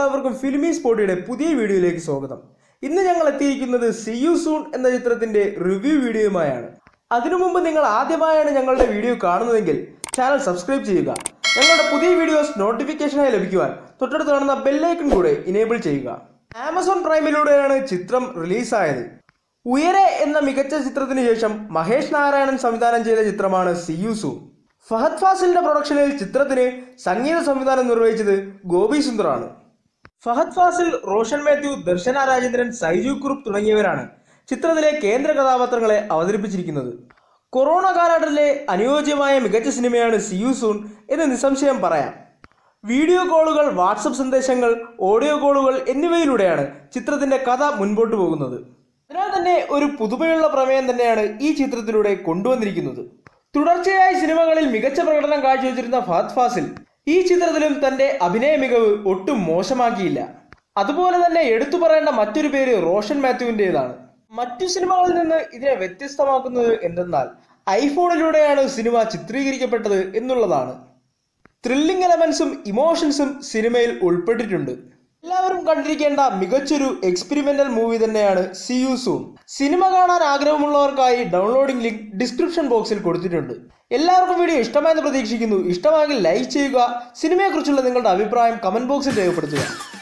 എല്ലാവർക്കും ഫിലിമി സ്പോട്ടിയുടെ പുതിയ വീഡിയോയിലേക്ക് സ്വാഗതം ഇന്ന് ഞങ്ങൾ എത്തിയിരിക്കുന്നത് സി യു സൂൺ എന്ന ചിത്രത്തിന്റെ റിവ്യൂ വീഡിയോയുമായാണ് അതിനു മുമ്പ് നിങ്ങൾ ആദ്യമായാണ് ഞങ്ങളുടെ വീഡിയോ കാണുന്നതെങ്കിൽ ചാനൽ സബ്സ്ക്രൈബ് ചെയ്യുക ഞങ്ങളുടെ പുതിയ വീഡിയോസ് നോട്ടിഫിക്കേഷനായി ലഭിക്കുവാൻ തൊട്ടടുത്ത് കാണുന്ന ബെല്ലൈക്കൺ കൂടെ ഇനേബിൾ ചെയ്യുക ആമസോൺ പ്രൈമിലൂടെയാണ് ചിത്രം റിലീസായത് ഉയരെ എന്ന മികച്ച ചിത്രത്തിന് ശേഷം മഹേഷ് നാരായണൻ സംവിധാനം ചെയ്ത ചിത്രമാണ് സി യു സൂൺ ഫഹദ് ഫാസിലിന്റെ പ്രൊഡക്ഷനിൽ ചിത്രത്തിന് സംഗീത സംവിധാനം നിർവഹിച്ചത് ഗോപി സുന്ദറാണ് ഫഹദ് ഫാസിൽ റോഷൻ മാത്യു ദർശന രാജേന്ദ്രൻ സൈജു കുറുപ്പ് തുടങ്ങിയവരാണ് ചിത്രത്തിലെ കേന്ദ്ര കഥാപാത്രങ്ങളെ അവതരിപ്പിച്ചിരിക്കുന്നത് കൊറോണ കാലഘട്ടത്തിലെ അനുയോജ്യമായ മികച്ച സിനിമയാണ് സി യു സൂൺ എന്ന് നിസ്സംശയം പറയാം വീഡിയോ കോളുകൾ വാട്സപ്പ് സന്ദേശങ്ങൾ ഓഡിയോ കോളുകൾ എന്നിവയിലൂടെയാണ് ചിത്രത്തിന്റെ കഥ മുൻപോട്ട് പോകുന്നത് അതിനാൽ തന്നെ ഒരു പുതുമയുള്ള പ്രമേയം തന്നെയാണ് ഈ ചിത്രത്തിലൂടെ കൊണ്ടുവന്നിരിക്കുന്നത് തുടർച്ചയായി സിനിമകളിൽ മികച്ച പ്രകടനം കാഴ്ചവെച്ചിരുന്ന ഫഹദ് ഫാസിൽ ഈ ചിത്രത്തിലും തന്റെ അഭിനയ മികവ് ഒട്ടും മോശമാക്കിയില്ല അതുപോലെ തന്നെ എടുത്തു പറയേണ്ട മറ്റൊരു പേര് റോഷൻ മാത്യുവിൻ്റെതാണ് മറ്റു സിനിമകളിൽ നിന്ന് ഇതിനെ വ്യത്യസ്തമാക്കുന്നത് എന്തെന്നാൽ ഐഫോണിലൂടെയാണ് സിനിമ ചിത്രീകരിക്കപ്പെട്ടത് എന്നുള്ളതാണ് ത്രില്ലിംഗ് എലമെന്റ്സും ഇമോഷൻസും സിനിമയിൽ ഉൾപ്പെട്ടിട്ടുണ്ട് എല്ലാവരും കണ്ടിരിക്കേണ്ട മികച്ചൊരു എക്സ്പെരിമെന്റൽ മൂവി തന്നെയാണ് സി യു സൂൺ സിനിമ കാണാൻ ആഗ്രഹമുള്ളവർക്കായി ഡൗൺലോഡിംഗ് ലിങ്ക് ഡിസ്ക്രിപ്ഷൻ ബോക്സിൽ കൊടുത്തിട്ടുണ്ട് എല്ലാവർക്കും വീഡിയോ ഇഷ്ടമായെന്ന് പ്രതീക്ഷിക്കുന്നു ഇഷ്ടമായെങ്കിൽ ലൈക്ക് ചെയ്യുക സിനിമയെക്കുറിച്ചുള്ള നിങ്ങളുടെ അഭിപ്രായം കമന്റ് ബോക്സിൽ രേഖപ്പെടുത്തുക